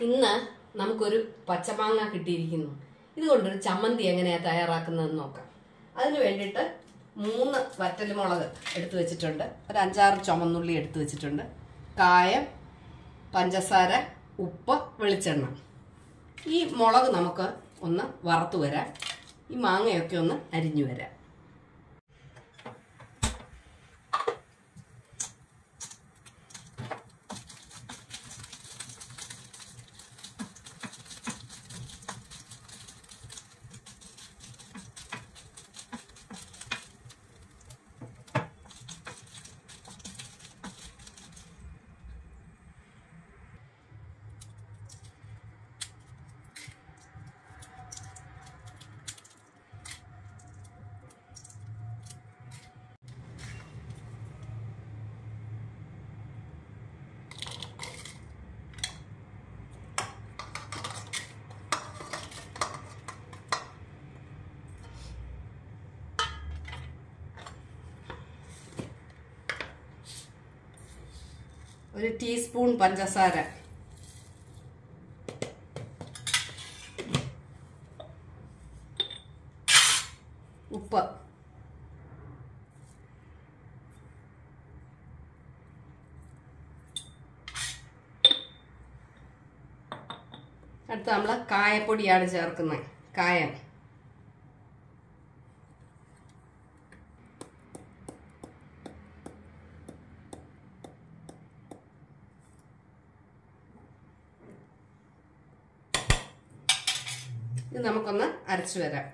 ഇന്ന് നമുക്കൊരു പച്ചമാങ്ങ കിട്ടിയിരിക്കുന്നു ഇതുകൊണ്ടൊരു ചമ്മന്തി എങ്ങനെയാണ് തയ്യാറാക്കുന്നതെന്ന് നോക്കാം അതിന് വേണ്ടിയിട്ട് മൂന്ന് വറ്റൽമുളക് എടുത്തു വെച്ചിട്ടുണ്ട് ഒരു അഞ്ചാറ് ചുമന്നുള്ളി എടുത്തു വെച്ചിട്ടുണ്ട് കായം പഞ്ചസാര ഉപ്പ് വെളിച്ചെണ്ണ ഈ മുളക് നമുക്ക് ഒന്ന് വറുത്ത് വരാം ഈ മാങ്ങയൊക്കെ ഒന്ന് അരിഞ്ഞു വരാം ഒരു ടീസ്പൂൺ പഞ്ചസാര ഉപ്പ് അടുത്ത് നമ്മൾ കായപ്പൊടിയാണ് ചേർക്കുന്നത് കായം ഇത് നമുക്കൊന്ന് അരച്ചു വരാം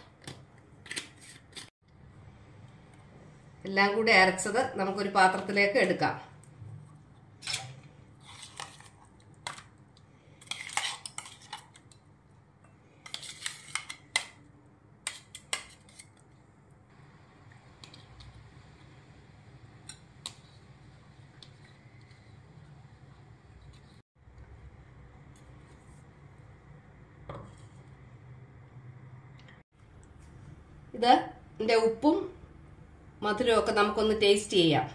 എല്ലാം കൂടി അരച്ചത് നമുക്കൊരു പാത്രത്തിലേക്ക് എടുക്കാം ഇത് ഇതിന്റെ ഉപ്പും മധുരവും ഒക്കെ നമുക്കൊന്ന് ടേസ്റ്റ് ചെയ്യാം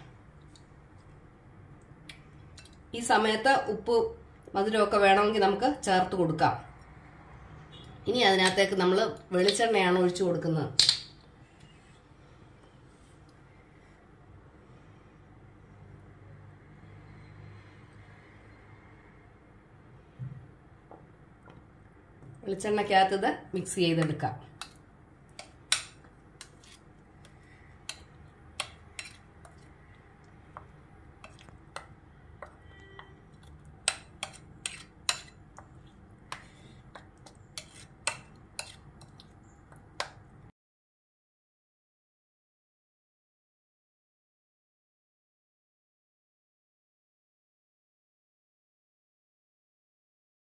ഈ സമയത്ത് ഉപ്പ് മധുരമൊക്കെ വേണമെങ്കിൽ നമുക്ക് ചേർത്ത് കൊടുക്കാം ഇനി അതിനകത്തേക്ക് നമ്മൾ വെളിച്ചെണ്ണയാണ് ഒഴിച്ചു കൊടുക്കുന്നത് വെളിച്ചെണ്ണയ്ക്കകത്ത് ഇത് മിക്സ് ചെയ്തെടുക്കാം